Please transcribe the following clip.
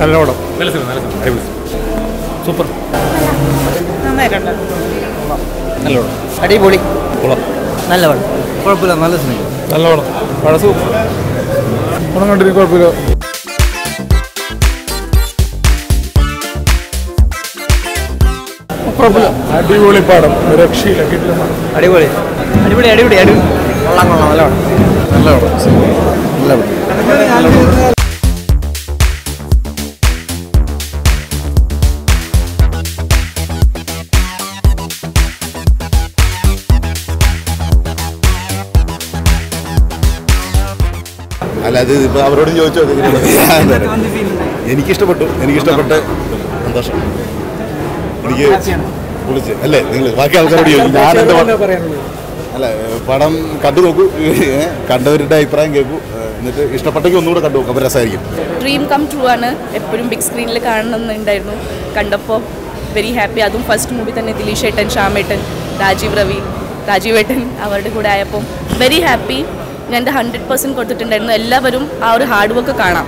നല്ല പടം നല്ല സിനിമ നല്ല സിനിമ അടിപൊളി സൂപ്പർ നന്നായിട്ടുണ്ട് നല്ല പടം അടിപൊളി കൊള്ളാം നല്ല പടം കുഴപ്പമില്ല നല്ല സിനിമ നല്ല പടം പടം സൂപ്പർ പടം കണ്ടിട്ട് കുഴപ്പമില്ല കുഴപ്പമില്ല അടിപൊളി പടം ഒരു രക്ഷയില്ല കിട്ടില്ല അടിപൊളി അടിപൊളി അടിപൊളി അടിപൊളി കൊള്ളാം കൊള്ളാം നല്ല പടം നല്ല പടം നല്ല പടം അല്ല അത് ഇപ്പൊ അവരോട് ചോദിച്ചോ ഞാൻ തരാം. എനിക്കിഷ്ടപ്പെട്ടു എനിക്കിഷ്ടപ്പെട്ട് സന്തോഷം എനിക്ക് വിളിച്ച് അല്ലേ നിങ്ങൾ ബാക്കി ആൾക്കാരോട് ചോദിക്കും ഞാൻ എൻ്റെ പടം- അല്ല പടം കണ്ടു നോക്കൂ ഏ, കണ്ടവരുടെ അഭിപ്രായം കേൾക്കൂ ഏ, എന്നിട്ട് ഇഷ്ടപ്പെട്ടെങ്കിൽ ഒന്നുകൂടെ കണ്ടു നോക്കും അപ്പോൾ രസമായിരിക്കും ഡ്രീം കം ട്രൂ ആണ് എപ്പോഴും ബിഗ് സ്ക്രീനിൽ കാണണമെന്നുണ്ടായിരുന്നു കണ്ടപ്പോൾ വെരി ഹാപ്പി അതും ഫസ്റ്റ് മൂവി തന്നെ ദിലീഷ് ഏട്ടൻ ശ്യാമേട്ടൻ രാജീവ് രവി രാജീവ് ഏട്ടൻ അവരുടെ കൂടെ ആയപ്പോൾ വെരി ഹാപ്പി ഞാൻ എൻ്റെ ഹൺഡ്രഡ് പെർസെൻറ്റ് കൊടുത്തിട്ടുണ്ടായിരുന്നു എല്ലാവരും ആ ഒരു ഹാർഡ് വർക്ക് കാണാം